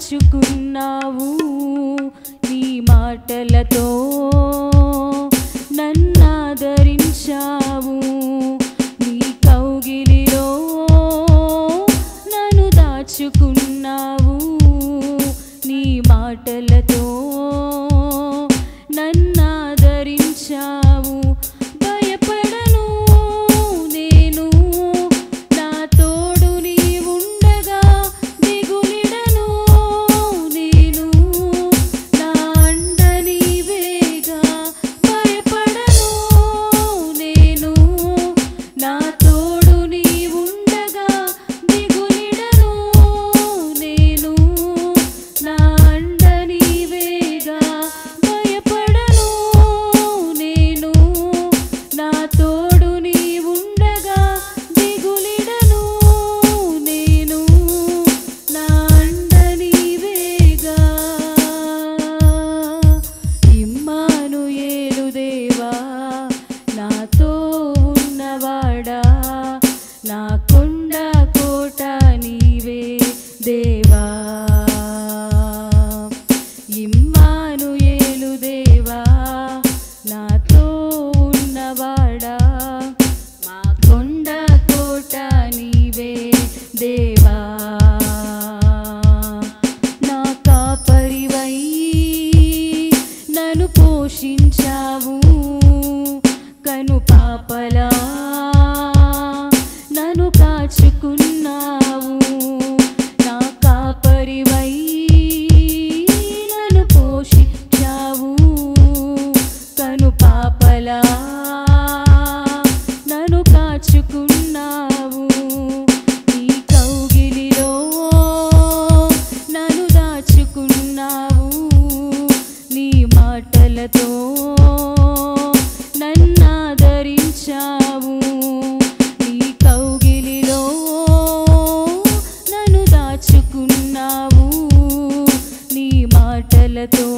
దాచుకున్నావు నీ మాటలతో నన్నాదరించావు నీ కౌగిలిలో నన్ను దాచుకున్నావు నీ మాటలతో నన్నాదరించావు భయపడను నేను నా తోడు నీ ఉండగా దిగులిడను నేను నా అండ నీవేగా భయపడను నేను నా తోడు నీ ఉండగా దిగులిడను నేను నా అండ నీవేగా భయపడను నేను నా తోడు నీ ఉండగా దిగులిడను నేను నా అండ నీవేగా ఇమ్మానుయేలు దేవా నాతో ఉన్నవాడా నా కొండ కోట నీవే దేవా ఇమ్మానుయేలు దేవా నాతో ఉన్నవాడా మా కొండ కోట నీవే దేవా నా కాపరివై నన్ను పోషించావు కను పాపలా నన్ను కాచుకున్నావు నా కాపరివై నన్ను పోషించావు కను పాపలా నన్ను కాచుకున్నావు నీ కౌగిలిలో నన్ను దాచుకున్నావు నీ మాటలతో నన్నాదరించావు నీ కౌగిలిలో నన్ను దాచుకున్నావు నీ మాటలతో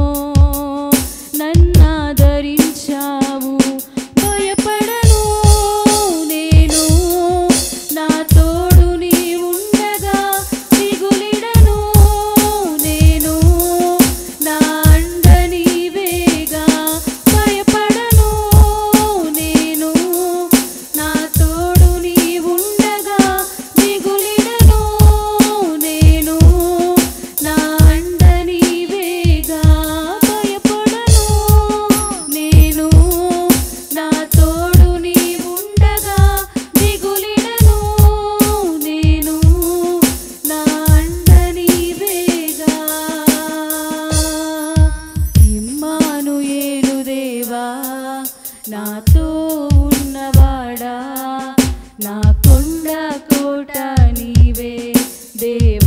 నన్నాదరించావు భయపడను నేను నా తోడు నీ ఉండగా దిగులిడను నేను నా అండ నీవేగా భయపడను నేను నా తోడు నీ ఉండగా దిగులిడను నేను నా అండ నీవేగా భయపడను నేను నా తోడు నీ ఉండగా దిగులిడను నేను నా అండ నీవేగా ఇమ్మానుయేలు దేవా నాతో ఉన్నవాడా నా కొండ కోట నీవే దేవా